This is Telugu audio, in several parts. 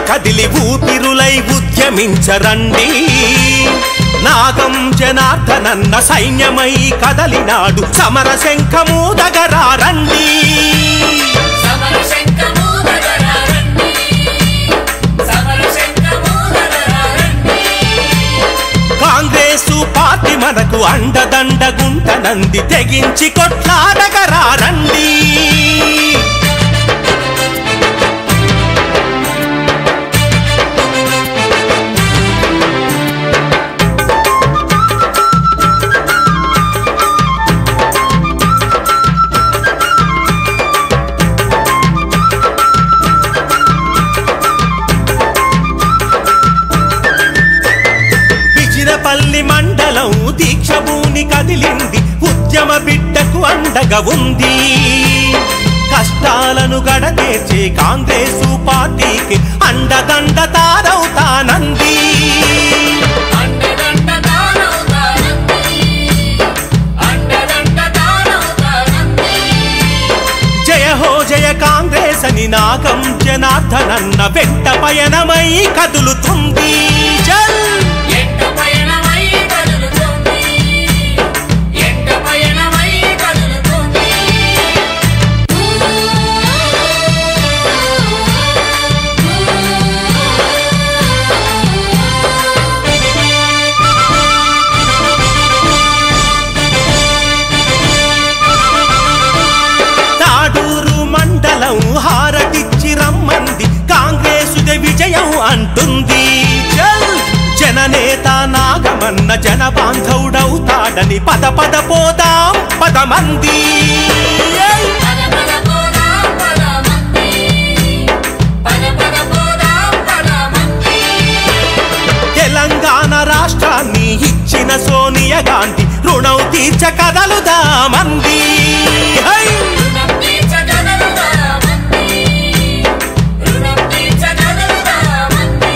కదిలి ఊపిరులై ఉద్యమించరండి నాగం జనార్దనన్న సైన్యమై కదలినాడు సమర శంఖమూదగరారండి సమర శంఖమూదగరారండి సమర శంఖమూదగరారండి కాంగ్రెసు పార్టీ మనకు అండదండగుంటనంది తెగించి కొట్లాడగరారండి విజిరపల్లి మండలం దీక్షభూని కదిలింది ఉద్యమ బిడ్డకు అండగా ఉంది కష్టాలను గడతేర్చే కాంగ్రెసు పార్టీకి అండదండ తారవుతానంది అండదండ తానవుతానంది అండదండ తానవుతానంది జయ హో జయ కాంగ్రెస్ అని నాగం జనార్దనన్న వెంట పయనమై కదులుతుంది చల్ ఎండ పయనమై కదులుతోంది ఎండ పయనమై కదులుతోంది తాడూరు మండలం హారతిచ్చి రమ్మంది కాంగ్రెసుదే విజయం అంటుంది చల్ జననేత నాగమన్న జన బాంధవుడవుతాడని పద పద పోదాం పదమంది ఏయ్! పద పద పోదాం పదమంది పద పద పోదాం పదమంది తెలంగాణ రాష్ట్రాన్ని ఇచ్చిన సోనియా గాంధీ రుణం తీర్చ కదలుదామంది హై! రుణం తీర్చగలరుదామంది రుణం తీర్చగలరుదామంది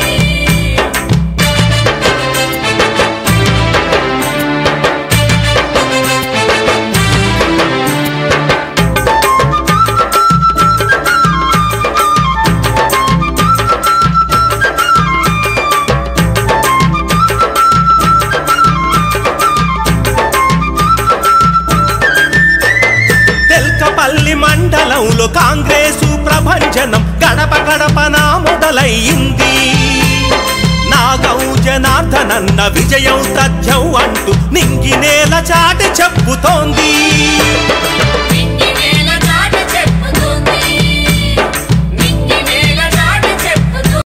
తెల్కపల్లి మండలంలో కాంగ్రెసు ప్రభంజనం గడప గడపన మొదలయ్యింది నాగం జనార్దనన్న విజయం తథ్యం అంటూ నింగి నేల చాటి చెప్పుతోంది